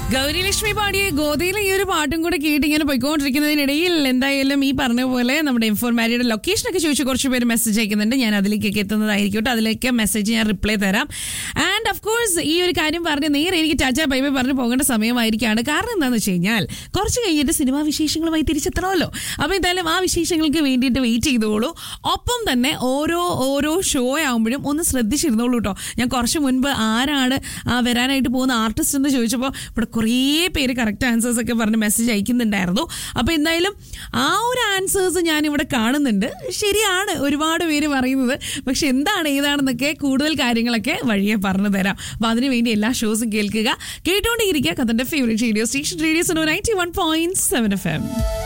ഗൗരിലക്ഷ്മി പാടിയ ഗോതയിലെ ഈ ഒരു പാട്ടും കൂടെ കേട്ട് ഇങ്ങനെ പോയിക്കൊണ്ടിരിക്കുന്നതിനിടയിൽ എന്തായാലും ഈ പറഞ്ഞ പോലെ നമ്മുടെ ഇൻഫോർമാരിയുടെ ലൊക്കേഷനൊക്കെ ചോദിച്ച് കുറച്ച് പേര് മെസ്സേജ് അയക്കുന്നുണ്ട് ഞാൻ അതിലേക്കൊക്കെ എത്തുന്നതായിരിക്കും കേട്ടോ അതിലേക്ക് മെസ്സേജ് ഞാൻ റിപ്ലൈ തരാം ആൻഡ് ഓഫ് കോഴ്സ് ഈ ഒരു കാര്യം പറഞ്ഞ് നേരെ എനിക്ക് ടാറ്റ ബൈ ബൈ പറഞ്ഞ് പോകേണ്ട സമയമായിരിക്കാണ് കാരണം എന്താണെന്ന് വെച്ച് കഴിഞ്ഞാൽ കുറച്ച് കഴിഞ്ഞിട്ട് സിനിമാ വിശേഷങ്ങളുമായി തിരിച്ചെത്തണമല്ലോ അപ്പോൾ എന്തായാലും ആ വിശേഷങ്ങൾക്ക് വേണ്ടിയിട്ട് വെയിറ്റ് ചെയ്തോളൂ ഒപ്പം തന്നെ ഓരോ ഓരോ ഷോ ആകുമ്പോഴും ഒന്ന് ശ്രദ്ധിച്ചിരുന്നോളൂ കേട്ടോ ഞാൻ കുറച്ച് മുൻപ് ആരാണ് ആ വരാനായിട്ട് പോകുന്ന ആർട്ടിസ്റ്റ് എന്ന് ചോദിച്ചപ്പോൾ ഇവിടെ കുറേ പേര് കറക്റ്റ് ആൻസേഴ്സ് ഒക്കെ പറഞ്ഞ് മെസ്സേജ് അയക്കുന്നുണ്ടായിരുന്നു അപ്പോൾ എന്തായാലും ആ ഒരു ആൻസേഴ്സ് ഞാൻ ഇവിടെ കാണുന്നുണ്ട് ശരിയാണ് ഒരുപാട് പേര് പറയുന്നത് പക്ഷെ എന്താണ് ഏതാണെന്നൊക്കെ കൂടുതൽ കാര്യങ്ങളൊക്കെ വഴിയെ പറഞ്ഞു തരാം അപ്പോൾ അതിനുവേണ്ടി എല്ലാ ഷോസും കേൾക്കുക കേട്ടുകൊണ്ടിരിക്കുക കഥൻ്റെ favourite radio station radio ninety one point seven F M